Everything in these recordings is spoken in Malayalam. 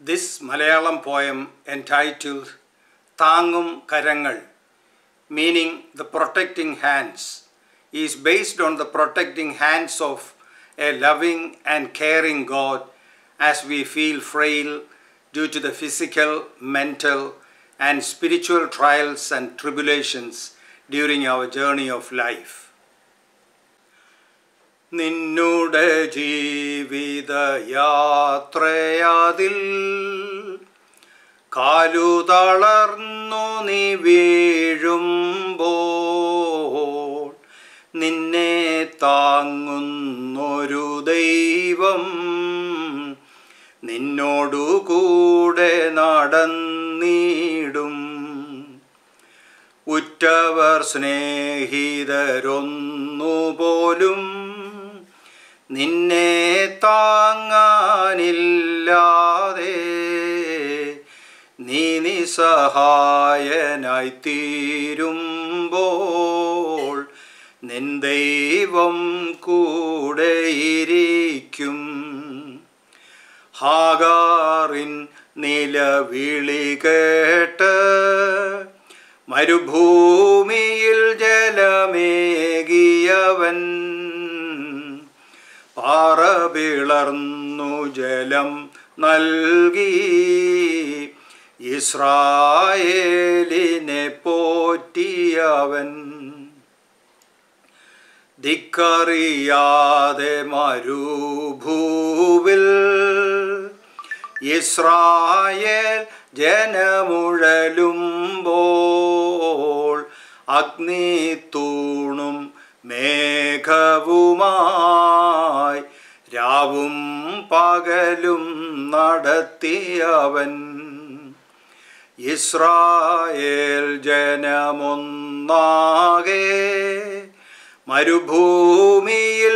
This Malayalam poem entitled Thangum Karangal, meaning the protecting hands, is based on the protecting hands of a loving and caring God as we feel frail due to the physical, mental, and spiritual trials and tribulations during our journey of life. നിന്നുടെ ജീവിത യാത്രയാതിൽ കാലു തളർന്നു നീ വീഴുമ്പോൾ നിന്നെ താങ്ങുന്നൊരു ദൈവം നിന്നോടു കൂടെ നടന്നിടും ഉറ്റവർ സ്നേഹിതരൊന്നുപോലും നിന്നെ താങ്ങാനില്ലാതെ നീ നിസ്സഹായനായി തീരുമ്പോൾ നിൻ ദൈവം കൂടെയിരിക്കും ഹാഗാറിൻ നിലവിളി കേട്ട് മരുഭൂമിയിൽ ജലമേകിയവൻ പാറ പിളർന്നു ജലം നൽകി ഇസ്രായേലിനെ പോറ്റിയവൻ ധിക്കറിയാതെ മരുഭൂവിൽ ഇസ്രായേൽ ജനമുഴലുമ്പോൾ അഗ്നി തൂണും മേഘവുമായി രാവും പകലും നടത്തിയവൻ ഇസ്രായേൽ ജനമൊന്നാകെ മരുഭൂമിയിൽ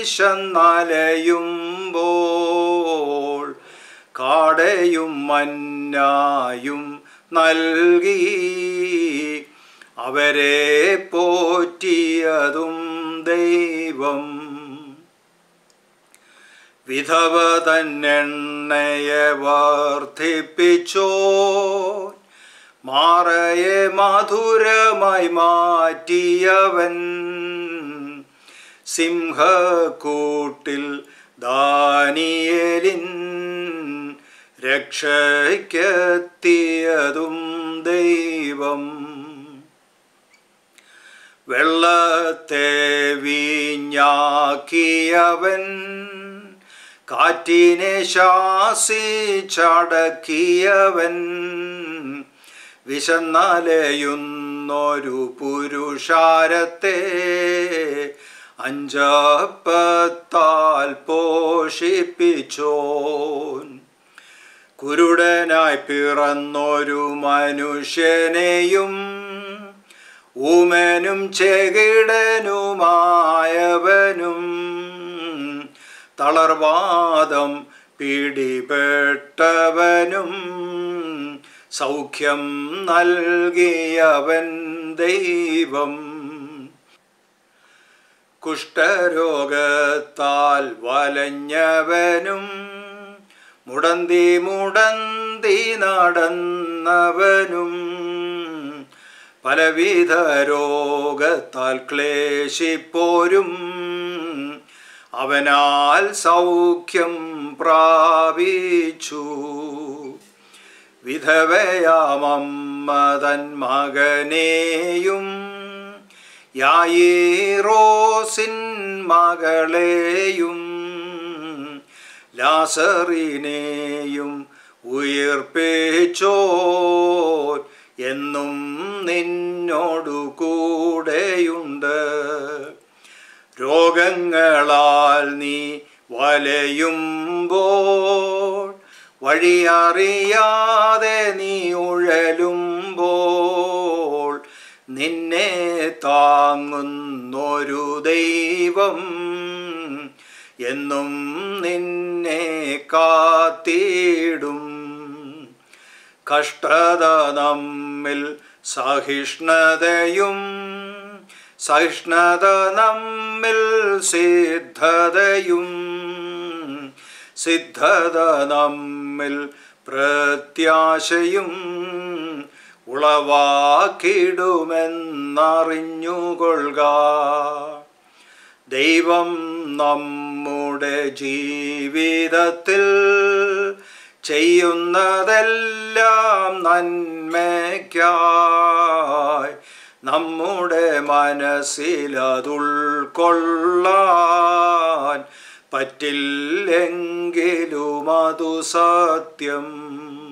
വിശന്നലയുമ്പോൾ കാടയും മന്നായും നൽകി അവരെ പോറ്റിയതും ദൈവം വിധവ തന്നെണ്ണയെ വർദ്ധിപ്പിച്ചോ മാറയെ മധുരമായി മാറ്റിയവൻ സിംഹക്കൂട്ടിൽ ദാനിയേലിൻ രക്ഷയ്ക്കെത്തിയതും ദൈവം വെള്ളത്തെ വീഞ്ഞാക്കിയവൻ കാറ്റിനെ ശാസിച്ചടക്കിയവൻ വിശന്നലയുന്നൊരു പുരുഷാരത്തെ അഞ്ചപ്പത്താൽ പോഷിപ്പിച്ചോൻ കുരുടനായി പിറന്നൊരു മനുഷ്യനെയും ഊമനും ചെകിടനുമായവനും തളർവാദം പിടിപെട്ടവനും സൗഖ്യം നൽകിയവൻ ദൈവം കുഷ്ഠരോഗത്താൽ വലഞ്ഞവനും മുടന്തി മുടന്തി നടന്നവനും പലവിധ രോഗത്താൽ ക്ലേശിപ്പോരും അവനാൽ സൗഖ്യം പ്രാപിച്ചു വിധവയാമമ്മതൻ മകനെയും യായിറോസിൻ മകളെയും ലാസറിനെയും ഉയർപ്പിച്ചോ എന്നും നിന്നോടു കൂടെയുണ്ട് രോഗങ്ങളാൽ നീ വലയുമ്പോൾ വഴിയറിയാതെ നീ ഉഴലുമ്പോൾ നിന്നെ താങ്ങുന്നൊരു ദൈവം എന്നും നിന്നെ കാത്തിടും കഷ്ടത നമ്മിൽ സഹിഷ്ണുതയും സഹിഷ്ണുത നമ്മിൽ സിദ്ധതയും സിദ്ധത നമ്മിൽ പ്രത്യാശയും ഉളവാക്കിടുമെന്നറിഞ്ഞുകൊള്ളുക ദൈവം നമ്മുടെ ജീവിതത്തിൽ ചെയ്യുന്നതെല്ലാം നന്മയ്ക്കായി നമ്മുടെ മനസ്സിലതുൾക്കൊള്ളാൻ പറ്റില്ലെങ്കിലും അതു സത്യം